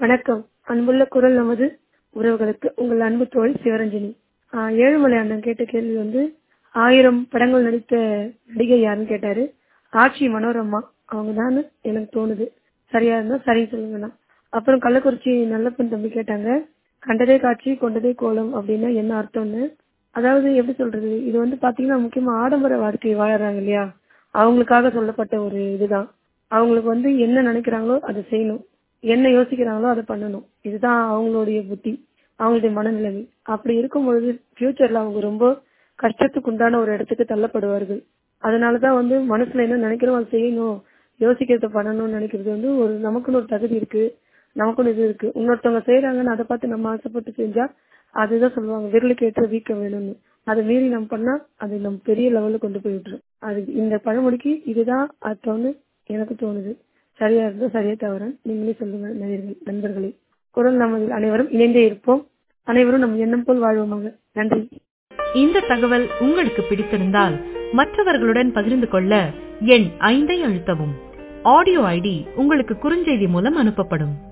வணக்கம் அன்புள்ள குரல் நமது உறவுகளுக்கு உங்கள் அன்பு தோழி சிவரஞ்சனி ஆஹ் ஏழுமலை அண்ணன் கேட்ட கேள்வி வந்து ஆயிரம் படங்கள் நடித்த நடிகை யாருன்னு கேட்டாரு ஆட்சி மனோரமா அவங்க தான் எனக்கு தோணுது சரியா இருந்தா சரி சொல்லுங்கண்ணா அப்புறம் கள்ளக்குறிச்சி நல்லப்பன் தம்பி கேட்டாங்க கண்டதே காட்சி கொண்டதே கோலம் அப்படின்னா என்ன அர்த்தம்னு அதாவது எப்படி சொல்றது இது வந்து பாத்தீங்கன்னா முக்கியமா ஆடம்பர வாழ்க்கை வாழறாங்க இல்லையா அவங்களுக்காக சொல்லப்பட்ட ஒரு இதுதான் அவங்களுக்கு வந்து என்ன நினைக்கிறாங்களோ அதை செய்யணும் என்ன யோசிக்கிறாங்களோ அதை பண்ணணும் இதுதான் அவங்களுடைய புத்தி அவங்களுடைய மனநிலைமை அப்படி இருக்கும் பொழுது ஃபியூச்சர்ல அவங்க ரொம்ப கஷ்டத்துக்கு உண்டான ஒரு இடத்துக்கு தள்ளப்படுவார்கள் அதனாலதான் வந்து மனசுல என்ன நினைக்கிறோம் அதை செய்யணும் யோசிக்கிறத பண்ணணும்னு நினைக்கிறது வந்து ஒரு நமக்குன்னு ஒரு தகுதி இருக்கு நமக்குன்னு இது இருக்கு இன்னொருத்தவங்க செய்யறாங்கன்னு அதை பார்த்து நம்ம ஆசைப்பட்டு செஞ்சா அதுதான் சொல்லுவாங்க விரலுக்கு ஏற்ற வீக்கம் வேணும்னு அதை மீறி நம்ம பண்ணா அது நம்ம பெரிய லெவல்ல கொண்டு போய் விட்டுரும் அது இந்த பழமொழிக்கு இதுதான் அர்த்தம்னு எனக்கு தோணுது சரியா இருந்தா சரியா தவற நீங்களே சொல்லுங்க நேயர்கள் நண்பர்களே குரல் நமது அனைவரும் இணைந்தே இருப்போம் அனைவரும் நம் எண்ணம் போல் வாழ்வோமாக நன்றி இந்த தகவல் உங்களுக்கு பிடித்திருந்தால் மற்றவர்களுடன் பகிர்ந்து கொள்ள எண் ஐந்தை அழுத்தவும் ஆடியோ ஐடி உங்களுக்கு குறுஞ்செய்தி மூலம் அனுப்பப்படும்